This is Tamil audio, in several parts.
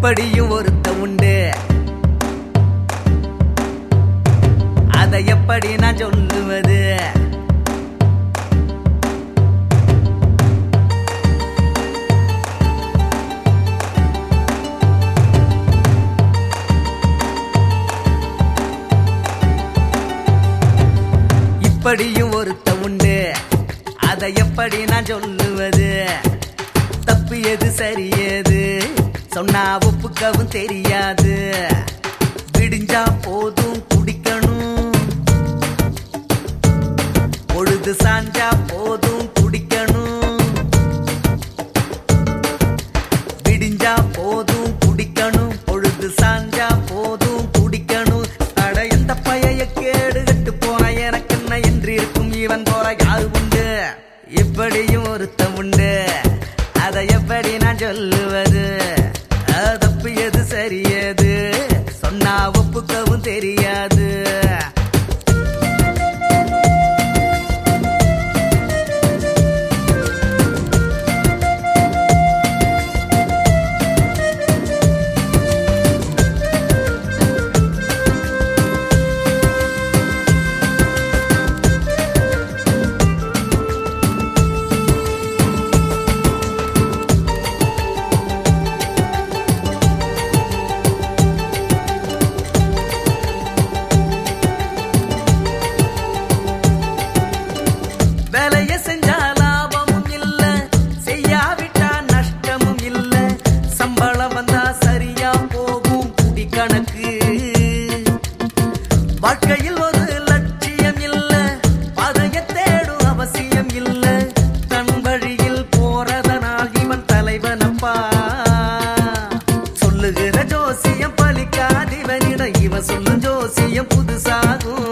இப்படியும் ஒருத்த உண்டு அதை எப்படி நான் சொல்லுவது இப்படியும் ஒருத்த உண்டு அதை எப்படி நான் சொல்லுவது தப்பு எது சரி எது சொன்னா ஒப்புக்கவும் தெரியாது விடிஞ்சா போதும் குடிக்கணும் பொழுது சாஞ்சா போதும் குடிக்கணும் விடிஞ்சா போதும் குடிக்கணும் பொழுது சாஞ்சா போதும் குடிக்கணும் அட எந்த பைய கேடு கட்டு போன எனக்கு என்ன என்று இருக்கும் இவன் போற யாரு உண்டு இப்படியும் ஒருத்தம் உண்டு அதை எப்படி நான் சொல்லுவது அது தப்பு எது சரி எது சொன்னா ஒப்புக்கவும் தெரியாது வேலைய செஞ்சா லாபமும் இல்ல செய்யாவிட்டா நஷ்டமும் இல்ல சம்பளம் வந்தா சரியா போகும் குடி கணக்கு வாழ்க்கையில் ஒரு லட்சியம் இல்ல பதைய தேடும் அவசியம் இல்ல தன் வழியில் போறதனால் இவன் தலைவனப்பா சொல்லுகிற ஜோசியம் பலிக்காதிவனிடம் இவன் சொல்லும் ஜோசியம் புதுசாகும்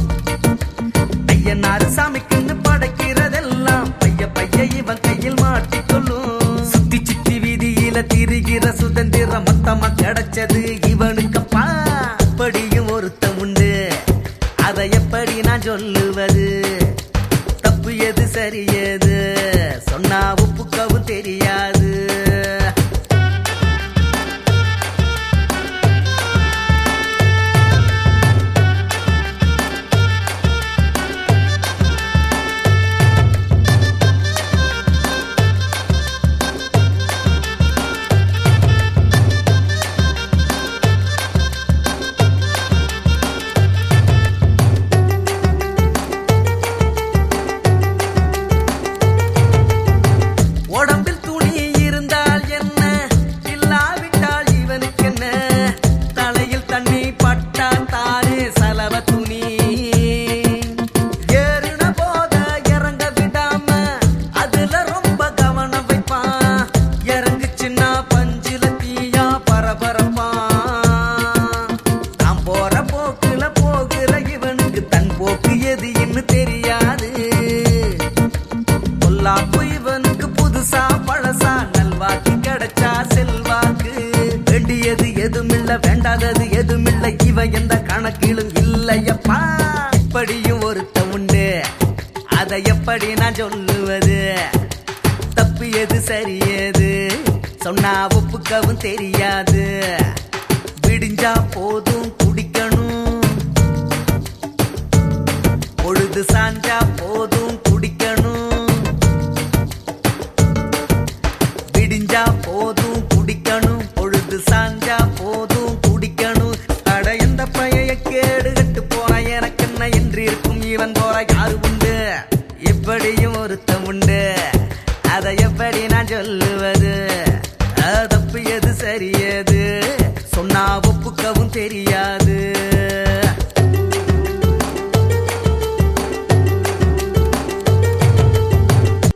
ஐயனாரு சாமிக்குன்னு படைக்கிறதெல்லாம் பைய பைய இவன் கையில் மாட்டிக்கொள்ளும் சுத்தி சுத்தி வீதியில திரிகிற சுதந்திரம் மொத்தமா கிடைச்சது இவனுக்கப்பா அப்படியும் ஒருத்தன் உண்டு அதை எப்படி நான் சொல்லுவது தப்பு எது சரி எது சொன்னா ஒப்புக்கவும் தெரியாது உடம்பில் துணி இருந்தால் என்ன இல்லாவிட்டால் இவனுக்கு என்ன தலையில் தண்ணி பட்டா தானே சலவ துணி ஏறின போத இறங்க விடாம அதுல ரொம்ப கவனம் வைப்பான் இறங்குச்சுன்னா பஞ்சில தீயா பரபரப்பான் தாம் போற போக்குல போகிற இவனுக்கு தன் போக்கு எது இன்னும் தெரியாது பொல்லாப்பு இவனுக்கு புதுசா பழசா நல்வாக்கு கிடைச்சா செல்வாக்கு வேண்டியது எதுமில்ல வேண்டாதது எதுமில்ல இவன் எந்த கணக்கிலும் இல்லையப்பா இப்படியும் ஒருத்த உண்டு அதை எப்படி நான் சொல்லுவது தப்பு எது சரி எது சொன்னா ஒப்புக்கவும் தெரியாது விடிஞ்சா போதும் குடிக்கணும் பொழுது சாஞ்சா போதும் குடிக்கணும் விடிஞ்சா போதும் குடிக்கணும் பொழுது சாஞ்சா போதும் குடிக்கணும் அட எந்த பைய கேடு கட்டு போன எனக்கு என்ன என்று இருக்கும் இவன் போற யாரு உண்டு இப்படியும் ஒருத்தன் உண்டு அதை எப்படி நான் சொல்லுவது அது தப்பு எது சரி எது சொன்னா ஒப்புக்கவும் தெரியாது